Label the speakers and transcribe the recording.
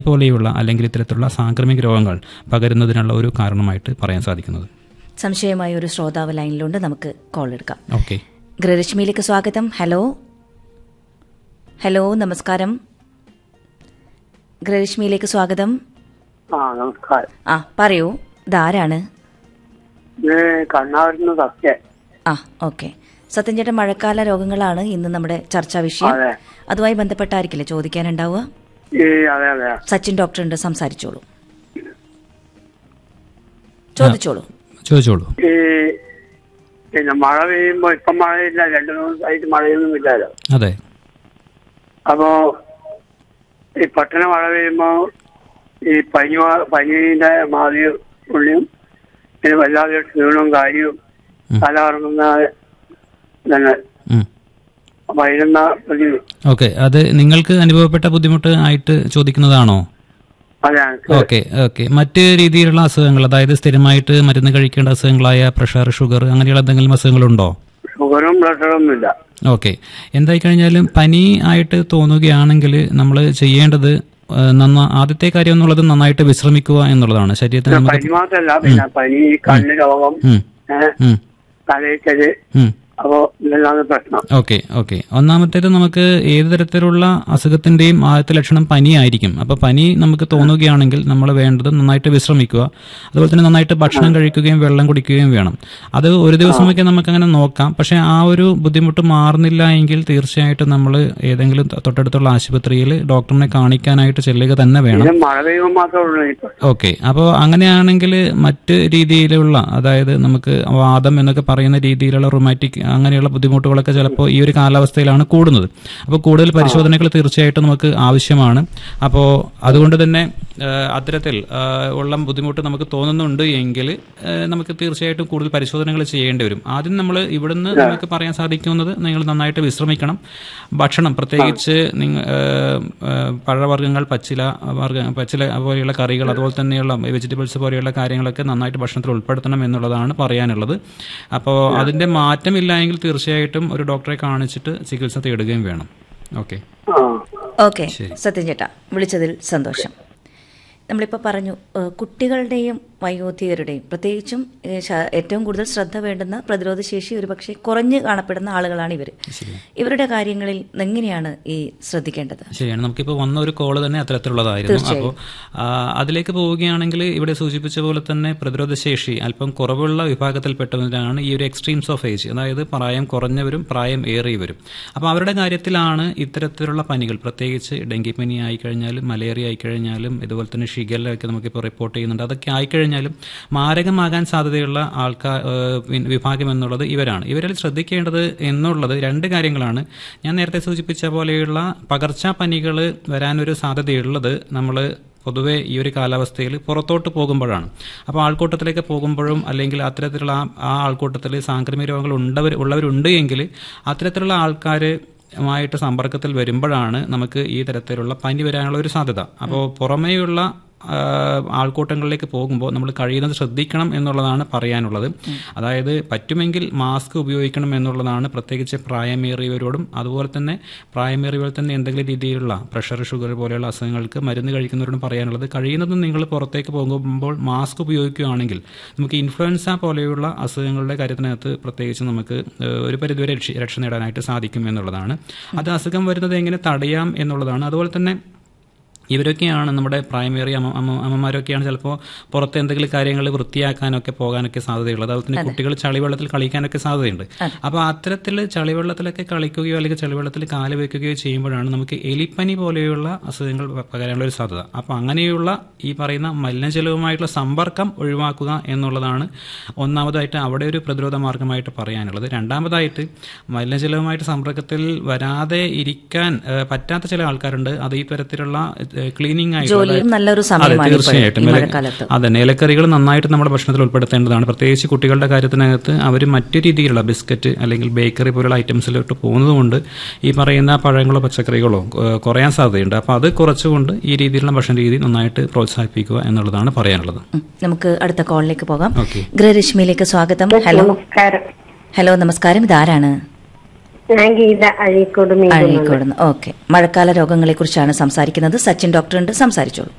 Speaker 1: പോലെയുള്ള അല്ലെങ്കിൽ ഇത്തരത്തിലുള്ള സാംക്രമിക രോഗങ്ങൾ പകരുന്നതിനുള്ള ഒരു കാരണമായിട്ട് പറയാൻ സാധിക്കുന്നത്
Speaker 2: സംശയമായ ഒരു ശ്രോതാവ് ലൈനിലുണ്ട് നമുക്ക് കോൾ എടുക്കാം
Speaker 1: ഓക്കെ
Speaker 2: ഗൃഹരശ്മിയിലേക്ക് സ്വാഗതം ഹലോ ഹലോ നമസ്കാരം ഗൃഹരശ്മിയിലേക്ക് സ്വാഗതം
Speaker 3: ആ നമസ്കാരം
Speaker 2: ആ പറയൂ ഇതാരാണ്
Speaker 3: ഇത് കണ്ണാവരുന്ന സത്യ
Speaker 2: ആ ഓക്കെ സത്യൻ ചേട്ടൻ മഴക്കാല രോഗങ്ങളാണ് ഇന്ന് നമ്മുടെ ചർച്ചാ വിഷയം
Speaker 3: അതെ
Speaker 2: അതുമായി ബന്ധപ്പെട്ടായിരിക്കില്ലേ ചോദിക്കാനുണ്ടാവുക
Speaker 3: ഈ അതെ അതെ
Speaker 2: സച്ചിൻ ഡോക്ടർ ഉണ്ട് സംസാരിച്ചോളൂ ചോദിച്ചോളൂ
Speaker 1: ചോദിച്ചോളൂ
Speaker 3: ഈ പിന്നെ മഴ പെയ്യുമ്പോ ഇപ്പം മഴയില്ല രണ്ടു മൂന്ന് ദിവസമായിട്ട് മഴയൊന്നും ഇല്ലല്ലോ
Speaker 1: അതെ
Speaker 3: അപ്പോ ഈ പെട്ടെന്ന് മഴ പെയ്യുമ്പോ ഈ പനി വ- പനീന്റെ മാതിരി ഉള്ളിയും പിന്നെ വല്ലാതെ ക്ഷീണവും കാര്യവും തല കറങ്ങുന്ന തന്നെ
Speaker 1: ഉം.
Speaker 3: അപ്പൊ അതിനെന്താ പ്രതി
Speaker 1: ഓക്കെ അത് നിങ്ങൾക്ക് അനുഭവപ്പെട്ട ബുദ്ധിമുട്ട് ആയിട്ട് ചോദിക്കുന്നതാണോ
Speaker 3: അതെ എനിക്ക്
Speaker 1: ഓക്കെ ഓക്കെ മറ്റ് രീതിയിലുള്ള അസുഖങ്ങൾ അതായത് സ്ഥിരമായിട്ട് മരുന്ന് കഴിക്കേണ്ട അസുഖങ്ങളായ പ്രഷർ ഷുഗർ അങ്ങനെയുള്ള എന്തെങ്കിലും അസുഖങ്ങളുണ്ടോ
Speaker 3: ഷുഗറും പ്രഷറും ഒന്നുമില്ല
Speaker 1: ഓക്കെ എന്തായി കഴിഞ്ഞാലും പനി ആയിട്ട് തോന്നുകയാണെങ്കിൽ നമ്മൾ ചെയ്യേണ്ടത് ആ, നന്ന ആദ്യത്തെ കാര്യം എന്നുള്ളത് നന്നായിട്ട് വിശ്രമിക്കുക എന്നുള്ളതാണ് ശരീരത്തിന് നമുക്ക്
Speaker 3: പനി മാത്രല്ല പിന്നെ പനി കണ്ണ് രോഗം
Speaker 1: ഉം,
Speaker 3: ഏഹ്
Speaker 1: ഉം,
Speaker 3: തലയിക്കല്
Speaker 1: ഉം.
Speaker 3: അപ്പോ ഇതെല്ലാം പ്രശ്നം
Speaker 1: ഓക്കെ ഓക്കെ ഒന്നാമത്തേത് നമുക്ക് ഏത് തരത്തിലുള്ള അസുഖത്തിന്റെയും ആദ്യത്തെ ലക്ഷണം പനിയായിരിക്കും അപ്പൊ പനി നമുക്ക് തോന്നുകയാണെങ്കിൽ നമ്മൾ വേണ്ടത് നന്നായിട്ട് വിശ്രമിക്കുക അതുപോലെ തന്നെ നന്നായിട്ട് ഭക്ഷണം കഴിക്കുകയും വെള്ളം കുടിക്കുകയും വേണം അത് ഒരു ദിവസമൊക്കെ നമുക്ക് അങ്ങനെ നോക്കാം പക്ഷെ ആ ഒരു ബുദ്ധിമുട്ട് മാറുന്നില്ല എങ്കിൽ തീർച്ചയായിട്ടും നമ്മൾ ഏതെങ്കിലും തൊട്ടടുത്തുള്ള ആശുപത്രിയിൽ ഡോക്ടറിനെ കാണിക്കാനായിട്ട് ചെല്ലുക തന്നെ വേണം
Speaker 3: ഇത് മഴ പെയ്യുമ്പോൾ മാത്രമേ ഉള്ളൂ ഇപ്പൊ
Speaker 1: ഓക്കെ അപ്പോൾ അങ്ങനെയാണെങ്കിൽ മറ്റ് രീതിയിലുള്ള അതായത് നമുക്ക് വാദം എന്നൊക്കെ പറയുന്ന രീതിയിലുള്ള റൊമാറ്റിക് അങ്ങനെയുള്ള ബുദ്ധിമുട്ടുകളൊക്കെ ചിലപ്പോൾ ഈ ഒരു കാലാവസ്ഥയിലാണ് കൂടുന്നത് അപ്പോൾ കൂടുതൽ പരിശോധനകൾ തീർച്ചയായിട്ടും നമുക്ക് ആവശ്യമാണ് അപ്പോൾ അതുകൊണ്ട് തന്നെ ആ, അത്തരത്തിൽ ആ, ഉള്ള ബുദ്ധിമുട്ട് നമുക്ക് തോന്നുന്നുണ്ട് എങ്കിൽ ആ, നമുക്ക് തീർച്ചയായിട്ടും കൂടുതൽ പരിശോധനകൾ ചെയ്യേണ്ടി വരും ആദ്യം നമ്മൾ ഇവിടുന്ന് നമുക്ക് പറയാൻ സാധിക്കുന്നത് നിങ്ങൾ നന്നായിട്ട് വിശ്രമിക്കണം ഭക്ഷണം പ്രത്യേകിച്ച് നിങ്ങ ആ, ആ, പഴവർഗ്ഗങ്ങൾ പച്ചില വർഗ്ഗ പച്ചില പോലെയുള്ള കറികൾ അതുപോലെ തന്നെയുള്ള വെജിറ്റബിൾസ് പോലെയുള്ള കാര്യങ്ങളൊക്കെ നന്നായിട്ട് ഭക്ഷണത്തിൽ ഉൾപ്പെടുത്തണം എന്നുള്ളതാണ് പറയാനുള്ളത് അപ്പോൾ അതിന്റെ മാറ്റമില്ല എങ്കിൽ തീർച്ചയായിട്ടും ഒരു ഡോക്ടറെ കാണിച്ചിട്ട് ചികിത്സ തേടുകയും വേണം ഓക്കെ
Speaker 3: ആ
Speaker 2: ഓക്കെ സത്യൻ ചേട്ടാ വിളിച്ചതിൽ സന്തോഷം നമ്മളിപ്പോൾ പറഞ്ഞു ഏഹ് കുട്ടികളുടെയും വയോധികരുടെയും പ്രത്യേകിച്ചും ഏഹ് ശ- ഏറ്റവും കൂടുതൽ ശ്രദ്ധ വേണ്ടുന്ന പ്രതിരോധ ശേഷി ഒരുപക്ഷെ കുറഞ്ഞ് കാണപ്പെടുന്ന ആളുകളാണ് ഇവർ ഇവരുടെ കാര്യങ്ങളിൽ എങ്ങനെയാണ് ഈ ശ്രദ്ധിക്കേണ്ടത്
Speaker 1: ശരിയാണ് നമുക്കിപ്പോൾ വന്ന ഒരു കോള് തന്നെ അത്തരത്തിലുള്ളതായിരുന്നു അപ്പോൾ അതിലേക്ക് പോവുകയാണെങ്കിൽ ഇവിടെ സൂചിപ്പിച്ച പോലെ തന്നെ പ്രതിരോധ ശേഷി അല്പം കുറവുള്ള വിഭാഗത്തിൽപ്പെട്ടവരാണ് ഈ ഒരു എക്സ്ട്രീംസ് ഓഫ് ഏജ് അതായത് പ്രായം കുറഞ്ഞവരും പ്രായം ഏറിയവരും അപ്പോൾ അവരുടെ കാര്യത്തിലാണ് ഇത്തരത്തിലുള്ള പനികൾ പ്രത്യേകിച്ച് ഡെങ്കിപ്പനി ആയിക്കഴിഞ്ഞാലും മലേറിയ ആയിക്കഴിഞ്ഞാലും ഇതുപോലെ തന്നെ ഷിഗല്ല ഒക്കെ നമുക്കിപ്പോൾ റിപ്പോർട്ട് ചെയ്യുന്നുണ്ട് അതൊക്കെ ആയിക്കഴിഞ്ഞാലും മാരകമാകാൻ സാധ്യതയുള്ള ആൾക്കാർ വിഭാഗം എന്നുള്ളത് ഇവരാണ് ഇവരിൽ ശ്രദ്ധിക്കേണ്ടത് എന്നുള്ളത് രണ്ട് കാര്യങ്ങളാണ് ഞാൻ നേരത്തെ സൂചിപ്പിച്ച പോലെയുള്ള പകർച്ചപ്പനികൾ വരാനൊരു സാധ്യതയുള്ളത് നമ്മൾ പൊതുവെ ഈ ഒരു കാലാവസ്ഥയിൽ പുറത്തോട്ട് പോകുമ്പോഴാണ് അപ്പോൾ ആൾക്കൂട്ടത്തിലേക്ക് പോകുമ്പോഴും അല്ലെങ്കിൽ അത്തരത്തിലുള്ള ആ- ആ ആൾക്കൂട്ടത്തിൽ സാംക്രമിക രോഗങ്ങൾ ഉണ്ടവർ ഉള്ളവരുണ്ട് എങ്കിൽ അത്തരത്തിലുള്ള ആൾക്കാർ മായിട്ട് സമ്പർക്കത്തിൽ വരുമ്പോഴാണ് നമുക്ക് ഈ തരത്തിലുള്ള പനി വരാനുള്ള ഒരു സാധ്യത അപ്പോൾ പുറമേയുള്ള ആ, ആൾക്കൂട്ടങ്ങളിലേക്ക് പോകുമ്പോൾ നമ്മൾ കഴിയുന്നത് ശ്രദ്ധിക്കണം എന്നുള്ളതാണ് പറയാനുള്ളത് അതായത് പറ്റുമെങ്കിൽ മാസ്ക് ഉപയോഗിക്കണം എന്നുള്ളതാണ് പ്രത്യേകിച്ച് പ്രായമേറിയവരോടും അതുപോലെ തന്നെ പ്രായമേറിയവർ തന്നെ എന്തെങ്കിലും രീതിയിലുള്ള പ്രഷർ ഷുഗർ പോലെയുള്ള അസുഖങ്ങൾക്ക് മരുന്ന് കഴിക്കുന്നവരോടും പറയാനുള്ളത് കഴിയുന്നതും നിങ്ങൾ പുറത്തേക്ക് പോകുമ്പോൾ മാസ്ക് ഉപയോഗിക്കുകയാണെങ്കിൽ നമുക്ക് ഇൻഫ്ലുവൻസ പോലെയുള്ള അസുഖങ്ങളുടെ കാര്യത്തിനകത്ത് പ്രത്യേകിച്ച് നമുക്ക് ഏഹ്, ഒരു പരിധിവരെ രക്ഷ രക്ഷ നേടാനായിട്ട് സാധിക്കും എന്നുള്ളതാണ് അത് അസുഖം വരുന്നത് എങ്ങനെ തടയാം എന്നുള്ളതാണ് അതുപോലെ തന്നെ ഇവരൊക്കെയാണ് നമ്മുടെ പ്രായമേറിയ അമ്മ അമ്മ അമ്മമാരൊക്കെയാണ് ചിലപ്പോൾ പുറത്ത് എന്തെങ്കിലും കാര്യങ്ങൾ വൃത്തിയാക്കാനൊക്കെ പോകാനൊക്കെ സാധ്യതയുള്ളത് അതുപോലെ തന്നെ കുട്ടികൾ ചളിവെള്ളത്തിൽ കളിക്കാനൊക്കെ സാധ്യതയുണ്ട് അപ്പോൾ അത്തരത്തിൽ ചളിവെള്ളത്തിലൊക്കെ കളിക്കുകയോ അല്ലെങ്കിൽ ചളിവെള്ളത്തിൽ കാല് വയ്ക്കുകയോ ചെയ്യുമ്പോഴാണ് നമുക്ക് എലിപ്പനി പോലെയുള്ള അസുഖങ്ങൾ പ- പകരാനുള്ള ഒരു സാധ്യത അപ്പോൾ അങ്ങനെയുള്ള ഈ പറയുന്ന മലിനജലവുമായിട്ടുള്ള സമ്പർക്കം ഒഴിവാക്കുക എന്നുള്ളതാണ് ഒന്നാമതായിട്ട് അവിടെ ഒരു പ്രതിരോധ മാർഗമായിട്ട് പറയാനുള്ളത് രണ്ടാമതായിട്ട് മലിനജലവുമായിട്ട് സമ്പർക്കത്തിൽ വരാതെ ഇരിക്കാൻ ഏഹ്, പറ്റാത്ത ചില ആൾക്കാരുണ്ട് അത് ഈ തരത്തിലുള്ള ക്ലീനിങ് ആയിട്ട്
Speaker 2: ജോലിയും നല്ലൊരു
Speaker 1: അതെ
Speaker 2: സമയമാണ് ഇപ്പോൾ
Speaker 1: തീർച്ചയായിട്ടും
Speaker 2: ഈ
Speaker 1: ഇല-
Speaker 2: മഴക്കാലത്ത്
Speaker 1: അതെ ഇലക്കറികൾ നന്നായിട്ട് നമ്മുടെ ഭക്ഷണത്തിൽ ഉൾപ്പെടുത്തേണ്ടതാണ് പ്രത്യേകിച്ച് കുട്ടികളുടെ കാര്യത്തിനകത്ത് അവർ മറ്റു രീതിയിലുള്ള ബിസ്ക്കറ്റ് അല്ലെങ്കിൽ ബേക്കറി പോലുള്ള ഐറ്റംസിലോട്ട് പോകുന്നതുകൊണ്ട് ഈ പറയുന്ന പഴങ്ങളോ പച്ചക്കറികളോ ഏഹ്, കുറയാൻ സാധ്യതയുണ്ട് അപ്പോൾ അത് കുറച്ചുകൊണ്ട് ഈ രീതിയിലുള്ള ഭക്ഷണ രീതി നന്നായിട്ട് പ്രോത്സാഹിപ്പിക്കുക എന്നുള്ളതാണ് പറയാനുള്ളത്
Speaker 2: ഉം. നമുക്ക് അടുത്ത കോളിലേക്ക് പോകാം
Speaker 1: ഓക്കെ
Speaker 2: ഗൃഹരശ്മിയിലേക്ക് സ്വാഗതം ഹലോ
Speaker 4: നമസ്കാരം
Speaker 2: ഹലോ നമസ്കാരം ഇതാരാണ്
Speaker 4: ഞാൻ ഗീത അഴീക്കോട് മീൻ
Speaker 2: അഴീക്കോടുന്ന് ഓക്കെ മഴക്കാല രോഗങ്ങളെ കുറിച്ചാണ് സംസാരിക്കുന്നത് സച്ചിൻ ഡോക്ടറുണ്ട് സംസാരിച്ചോളൂ